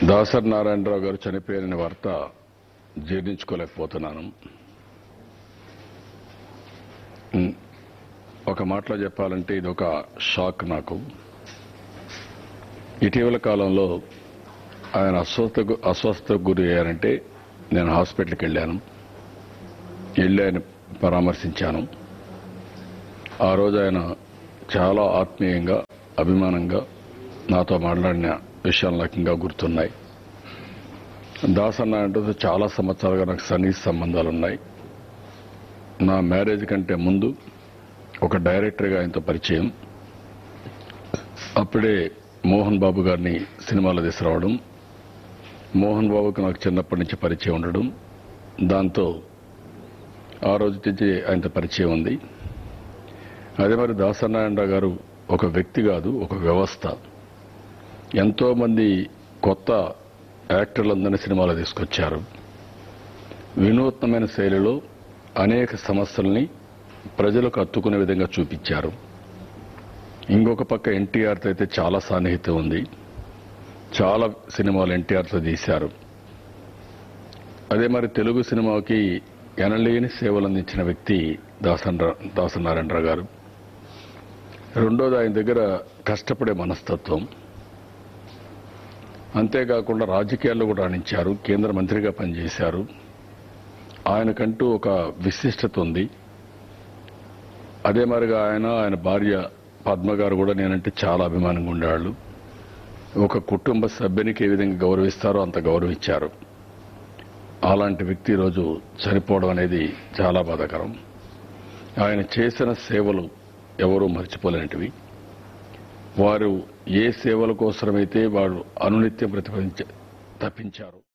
దాసరి నారాయణరావు గారు చనిపోయిన వార్త జీర్ణించుకోలేకపోతున్నాను ఉమ్, ఒక మాటలో చెప్పాలంటే ఇది ఒక షాక్ నాకు ఇటీవల కాలంలో ఆయన అస్వస్థ అస్వస్థకు గురి అయ్యారంటే నేను హాస్పిటల్కి వెళ్ళాను వెళ్ళి ఆయన పరామర్శించాను ఆ రోజు ఆయన చాలా ఆత్మీయంగా అభిమానంగా నాతో మాట్లాడిన విషయాలు నాకు ఇంకా గుర్తున్నాయి దాసన్న అంటే చాలా సంవత్సరాలుగా నాకు సన్నిహిత సంబంధాలు ఉన్నాయి నా మ్యారేజ్ కంటే ముందు ఒక డైరెక్టర్గా ఆయనతో పరిచయం అప్పుడే మోహన్ బాబు గారిని సినిమాలో తీసుకురావడం మోహన్ బాబుకు నాకు చిన్నప్పటి నుంచి పరిచయం ఉండడం దాంతో ఆ రోజు నుంచి ఆయనతో పరిచయం ఉంది అదే మరి దాసనారాయణరావు గారు ఒక వ్యక్తి కాదు ఒక వ్యవస్థ ఎంతో మంది కొత్త యాక్టర్లందరినీ సినిమాలో తీసుకొచ్చారు వినూత్నమైన శైలిలో అనేక సమస్యల్ని ప్రజలకు అత్తుకునే విధంగా చూపించారు ఇంకొక పక్క ఎన్టీఆర్తో అయితే చాలా సాన్నిహిత్యం ఉంది చాలా సినిమాలు ఎన్టీఆర్తో తీశారు అదే మరి తెలుగు సినిమాకి ఎనలేని సేవలు అందించిన వ్యక్తి దాసన్ దాసనారాయణరావు గారు రెండోది ఆయన దగ్గర కష్టపడే మనస్తత్వం అంతేకాకుండా రాజకీయాల్లో కూడా రాణించారు కేంద్ర మంత్రిగా పనిచేశారు ఆయనకంటూ ఒక విశిష్టత ఉంది అదే మరిగా ఆయన ఆయన భార్య పద్మ గారు కూడా నేనంటే చాలా అభిమానంగా ఉండేవాళ్ళు ఒక కుటుంబ సభ్యునికి ఏ విధంగా గౌరవిస్తారో అంత గౌరవించారు అలాంటి వ్యక్తి ఈరోజు చనిపోవడం అనేది చాలా బాధాకరం ఆయన చేసిన సేవలు ఎవరూ మర్చిపోలేనిటివి వారు ఏ సేవల కోసమైతే వారు అనునిత్యం ప్రతిఫలించ తప్పించారు